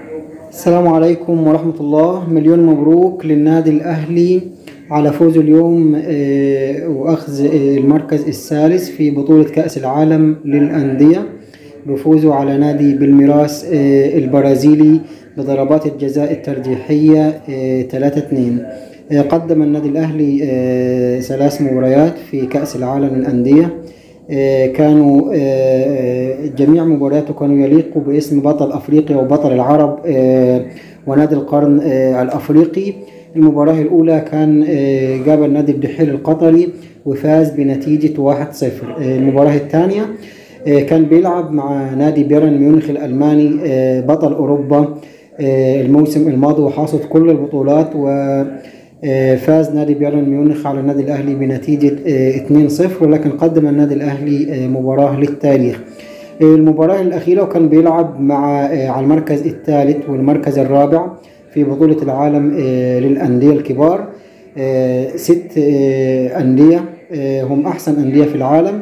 السلام عليكم ورحمة الله مليون مبروك للنادي الأهلي على فوزه اليوم آه، وأخذ آه، المركز الثالث في بطولة كأس العالم للأندية بفوزه على نادي بالميراس آه، البرازيلي بضربات الجزاء الترجيحية 3-2 قدم النادي الأهلي آه، ثلاث مباريات في كأس العالم للأندية آه، كانوا آه، جميع مبارياته كانوا يليقوا باسم بطل افريقيا وبطل العرب آه، ونادي القرن آه، الافريقي المباراة الأولى كان آه، جاب النادي الدحيل القطري وفاز بنتيجة 1-0 آه، المباراة الثانية آه، كان بيلعب مع نادي بيرن ميونخ الألماني آه، بطل أوروبا آه، الموسم الماضي وحاصد كل البطولات و آه، فاز نادي بايرن ميونخ على النادي الاهلي بنتيجه آه، 2-0 ولكن قدم النادي الاهلي آه، مباراه للتاريخ آه، المباراه الاخيره وكان بيلعب مع آه، على المركز الثالث والمركز الرابع في بطوله العالم آه، للانديه الكبار آه، ست آه، انديه آه، هم احسن انديه في العالم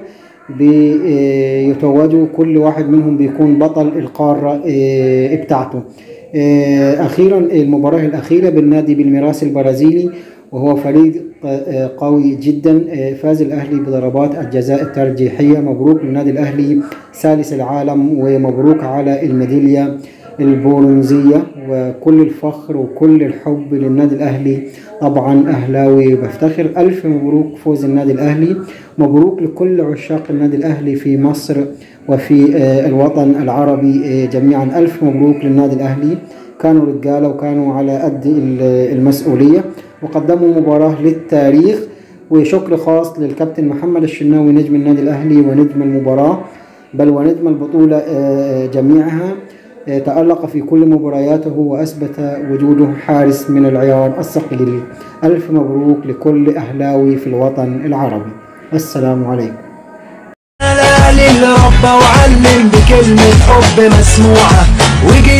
بيتوجوا كل واحد منهم بيكون بطل القاره آه، بتاعته آه، اخيرا المباراه الاخيره بالنادي بالميراس البرازيلي وهو فريق آه، قوي جدا آه، فاز الاهلي بضربات الجزاء الترجيحيه مبروك للنادي الاهلي ثالث العالم ومبروك على الميداليه البرونزيه وكل الفخر وكل الحب للنادي الاهلي طبعا اهلاوي بفتخر الف مبروك فوز النادي الاهلي مبروك لكل عشاق النادي الاهلي في مصر وفي آه، الوطن العربي آه، جميعا الف مبروك للنادي الاهلي كانوا رجاله وكانوا على قد ال- المسؤوليه وقدموا مباراه للتاريخ وشكر خاص للكابتن محمد الشناوي نجم النادي الاهلي ونجم المباراه بل ونجم البطوله آه، جميعها آه، تألق في كل مبارياته وأثبت وجوده حارس من العيار الثقيل ألف مبروك لكل أهلاوي في الوطن العربي السلام عليكم الاهلي اللي ربى وعلم بكلمة حب مسموعة ويجي